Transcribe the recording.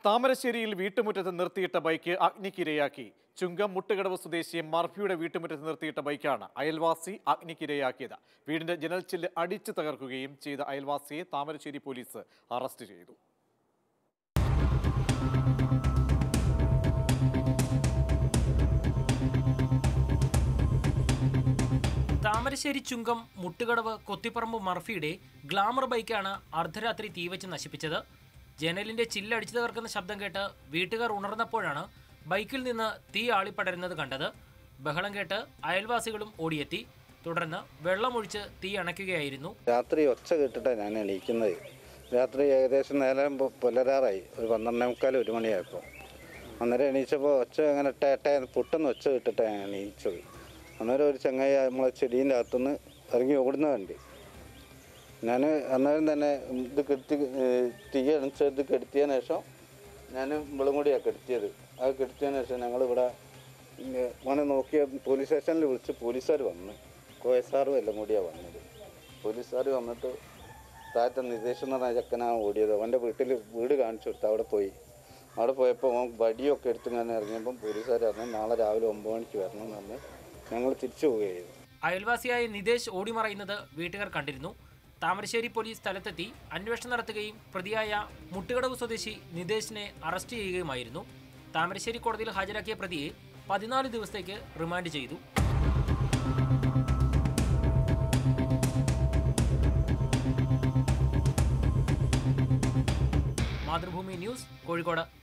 താമരശ്ശേരിയിൽ വീട്ടുമുറ്റത്ത് നിർത്തിയിട്ട ബൈക്ക് അഗ്നിക്കിരയാക്കി ചുങ്കം മുട്ടുകടവ് സ്വദേശി മർഫിയുടെ വീട്ടുമുറ്റത്ത് നിർത്തിയിട്ട ബൈക്കാണ് അയൽവാസി അഗ്നിക്കിരയാക്കിയത് വീടിന്റെ ജനൽച്ചില്ല് അടിച്ചു തകർക്കുകയും ചെയ്ത അയൽവാസിയെ താമരശ്ശേരി പോലീസ് അറസ്റ്റ് ചെയ്തു താമരശ്ശേരി ചുങ്കം മുട്ടുകടവ് കൊത്തിപ്പറമ്പ് മർഫിയുടെ ഗ്ലാമർ ബൈക്കാണ് അർദ്ധരാത്രി തീവച്ച് നശിപ്പിച്ചത് ജനലിന്റെ ചില്ലടിച്ചു തകർക്കുന്ന ശബ്ദം കേട്ട് വീട്ടുകാർ ഉണർന്നപ്പോഴാണ് ബൈക്കിൽ നിന്ന് തീ ആളിപ്പടരുന്നത് കണ്ടത് ബഹളം കേട്ട് അയൽവാസികളും ഓടിയെത്തി തുടർന്ന് വെള്ളമൊഴിച്ച് തീ അണയ്ക്കുകയായിരുന്നു രാത്രി ഒച്ച കേട്ടിട്ടാണ് ഞാൻ എണീക്കുന്നത് രാത്രി ഏകദേശം നേരം പു- പുലരാറായി ഒരു പന്ത്രണ്ടേ മുക്കാൽ ഒരു മണിയായപ്പോൾ അന്നേരം എണീച്ചപ്പോൾ ഒച്ച അങ്ങനെ ടേട്ടേ പൊട്ടെന്ന് ഒച്ച കേട്ടിട്ടാണ് ഞാൻ എണീച്ചത് അന്നേരം ഒരു ചങ്ങായി നമ്മളെ ചെടീൻ്റെ അകത്തുനിന്ന് ഇറങ്ങി ഓടുന്ന കണ്ട് ഞാൻ അന്നേരം തന്നെ ഇത് കെടുത്തി ഏഹ് തീ അണിച്ച് ഇത് കെടുത്തിയതിന് ശേഷം ഞാൻ ഇവളും കൂടിയാണ് കെടുത്തിയത് അത് കെടുത്തിയതിന് ശേഷം ഞങ്ങളിവിടെ മോനെ നോക്കിയ പോലീസ് സ്റ്റേഷനിൽ വിളിച്ച് പോലീസുകാർ വന്ന് കോയസാറും എല്ലാം കൂടിയാണ് വന്നത് പോലീസുകാർ വന്നിട്ട് താഴത്തെ നിതേഷ് എന്ന് പറഞ്ഞ ചെക്കനാണ് ഓടിയത് അവൻ്റെ വീട്ടിൽ വീട് കാണിച്ചു കൊടുത്തു അവിടെ പോയി അവിടെ പോയപ്പോൾ അവൻ വടിയൊക്കെ എടുത്ത് ഞാൻ ഇറങ്ങിയപ്പം പോലീസുകാർ പറഞ്ഞു നാളെ രാവിലെ ഒമ്പത് മണിക്ക് വരണം എന്ന് പറഞ്ഞ് ഞങ്ങൾ തിരിച്ചു പോവുകയായിരുന്നു അയൽവാസിയായ നിതേഷ് ഓടിമറയുന്നത് വീട്ടുകാർ കണ്ടിരുന്നു താമരശ്ശേരി പോലീസ് സ്ഥലത്തെത്തി അന്വേഷണം നടത്തുകയും പ്രതിയായ മുട്ടുകടവ് സ്വദേശി നിതേഷിനെ അറസ്റ്റ് ചെയ്യുകയുമായിരുന്നു താമരശ്ശേരി കോടതിയിൽ ഹാജരാക്കിയ പ്രതിയെ പതിനാല് ദിവസത്തേക്ക് റിമാൻഡ് ചെയ്തു മാതൃഭൂമി ന്യൂസ് കോഴിക്കോട്